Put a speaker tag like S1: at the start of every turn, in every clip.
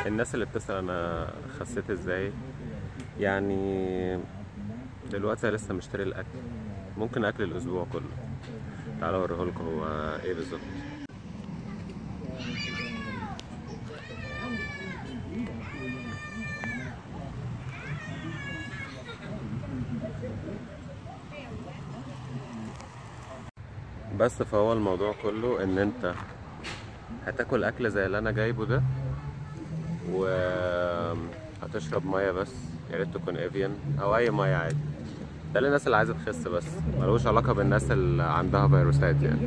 S1: الناس اللي بتسأل انا خسيت ازاي يعني دلوقتي أنا لسه مشتري الاكل ممكن اكل الاسبوع كله تعالوا اوريهولكوا هو ايه بالظبط بس فهو الموضوع كله ان انت هتاكل اكل زي اللي انا جايبه ده و هتشرب ميه بس يا ريت تكون افيان او اي ميه عادي ده للناس اللي عايزه تخس بس ملوش علاقه بالناس اللي عندها فيروسات يعني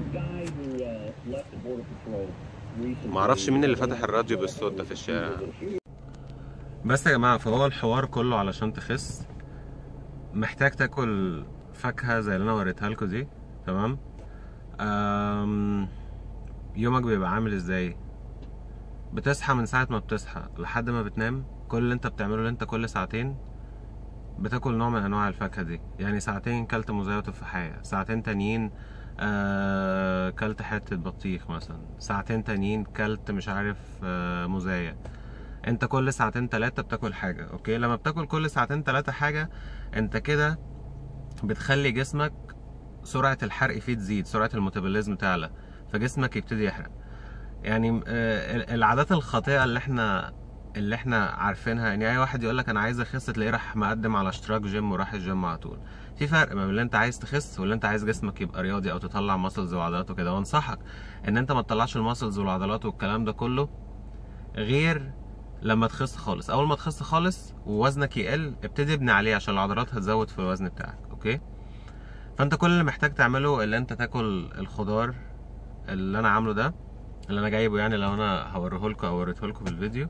S1: معرفش مين اللي فتح الراديو بالصوت ده في الشارع بس يا جماعه فهو الحوار كله علشان تخس محتاج تاكل فاكهه زي اللي انا وريتها لكم دي تمام أم... يومك بيبقى عامل ازاي بتصحى من ساعة ما بتصحى لحد ما بتنام كل اللي انت بتعمله اللي انت كل ساعتين بتاكل نوع من انواع الفاكهة دي يعني ساعتين كلت موزاية وتفاحية ساعتين تانيين آه كلت حتة بطيخ مثلا ساعتين تانيين كلت مش عارف آه موزاية انت كل ساعتين تلاتة بتاكل حاجة اوكي لما بتاكل كل ساعتين تلاتة حاجة انت كده بتخلي جسمك سرعة الحرق فيه تزيد سرعة الميتابوليزم تعلى فجسمك يبتدي يحرق يعني آه، العادات الخاطئة اللي احنا اللي احنا عارفينها يعني اي واحد يقول لك انا عايز اخس تلاقيه راح مقدم على اشتراك جيم وراح الجيم على طول في فرق ما بين اللي انت عايز تخس واللي انت عايز جسمك يبقى رياضي او تطلع ماسلز وعضلات وكده وانصحك ان انت ما تطلعش الماسلز والعضلات والكلام ده كله غير لما تخس خالص اول ما تخس خالص ووزنك يقل ابتدي ابني عليه عشان العضلات هتزود في الوزن بتاعك اوكي فانت كل اللي محتاج تعمله اللي انت تاكل الخضار اللي انا عامله ده اللي انا جايبه يعني لو انا هوريهولكوا او وريتهولكوا في الفيديو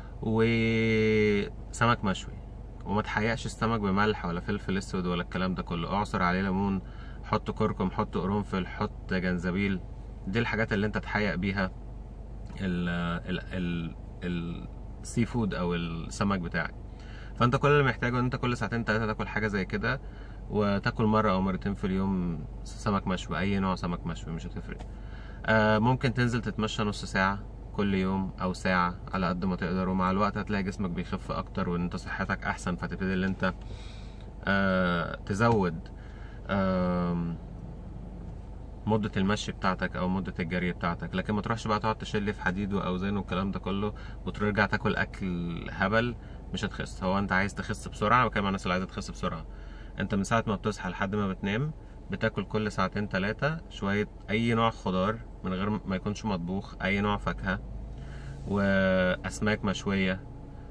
S1: وسمك مشوي وما تحيقش السمك بملح ولا فلفل اسود ولا الكلام ده كله اعصر عليه ليمون حط كركم حط قرنفل حط جنزبيل دي الحاجات اللي انت تحيق بيها ال ال ال السي فود او السمك بتاعك فانت كل اللي محتاجه ان انت كل ساعتين تلاتة تاكل حاجه زي كده وتاكل مره او مرتين في اليوم سمك مشوي اي نوع سمك مشوي مش هتفرق آه ممكن تنزل تتمشى نص ساعه كل يوم او ساعه على قد ما تقدر ومع الوقت هتلاقي جسمك بيخف اكتر وان انت صحتك احسن فتبتدي ان انت آه تزود آه مدة المشي بتاعتك او مدة الجري بتاعتك لكن ما تروحش بقى تقعد تشل في حديد واوزان والكلام ده كله وترجع تاكل اكل هبل مش هتخس هو انت عايز تخس بسرعة وكمان الناس اللي عايزة تخس بسرعة انت من ساعة ما بتصحى لحد ما بتنام بتاكل كل ساعتين تلاتة شوية اي نوع خضار من غير ما يكونش مطبوخ اي نوع فاكهة واسماك مشوية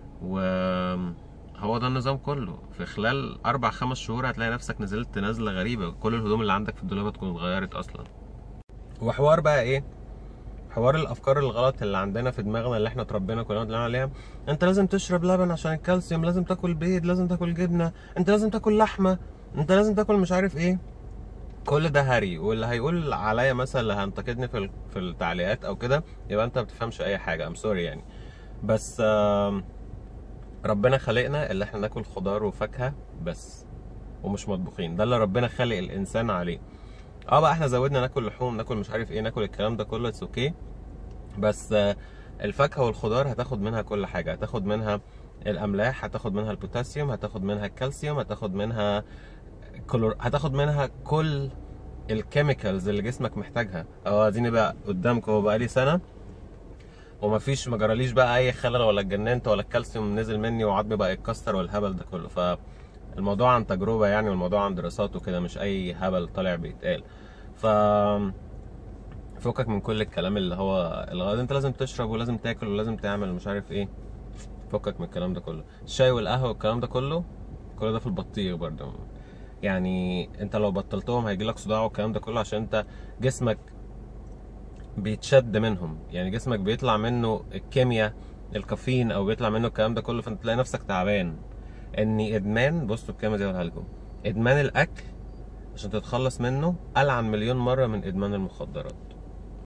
S1: وهو ده النظام كله في خلال اربع خمس شهور هتلاقي نفسك نزلت نزلة غريبة كل الهدوم اللي عندك في الدولاب تكون اتغيرت اصلا وحوار بقى ايه حوار الافكار الغلط اللي عندنا في دماغنا اللي احنا اتربينا كلنا طلعنا عليها انت لازم تشرب لبن عشان الكالسيوم لازم تاكل بيض لازم تاكل جبنه انت لازم تاكل لحمه انت لازم تاكل مش عارف ايه كل ده هري واللي هيقول عليا مثلا اللي هينتقدني في ال- في التعليقات او كده يبقى انت ما بتفهمش اي حاجه ام سوري يعني بس آم، ربنا خلقنا اللي احنا ناكل خضار وفاكهه بس ومش مطبوخين ده اللي ربنا خلق الانسان عليه اه بقى احنا زودنا ناكل لحوم ناكل مش عارف ايه ناكل الكلام ده كله اتس اوكي بس آه، الفاكهه والخضار هتاخد منها كل حاجه هتاخد منها الاملاح هتاخد منها البوتاسيوم هتاخد منها الكالسيوم هتاخد منها كلور... هتاخد منها كل الكيميكالز اللي جسمك محتاجها اه اديني بقى قدامك هو بقى لي سنه ومفيش ما جراليش بقى اي خلل ولا اتجننت ولا الكالسيوم نزل مني وعظمي بقى يتكسر والهبل ده كله فالموضوع عن تجربه يعني والموضوع عن دراسات وكده مش اي هبل طالع بيتقال ف فكك من كل الكلام اللي هو الغلط انت لازم تشرب ولازم تاكل ولازم تعمل مش عارف ايه فكك من الكلام ده كله الشاي والقهوه والكلام ده كله كل ده في البطيخ برضه يعني انت لو بطلتهم هيجيلك صداع والكلام ده كله عشان انت جسمك بيتشد منهم يعني جسمك بيطلع منه الكيمياء الكافيين او بيطلع منه الكلام ده كله فانت تلاقي نفسك تعبان ان ادمان بصوا الكلمه دي هقولها لكم ادمان الاكل عشان تتخلص منه العن مليون مره من ادمان المخدرات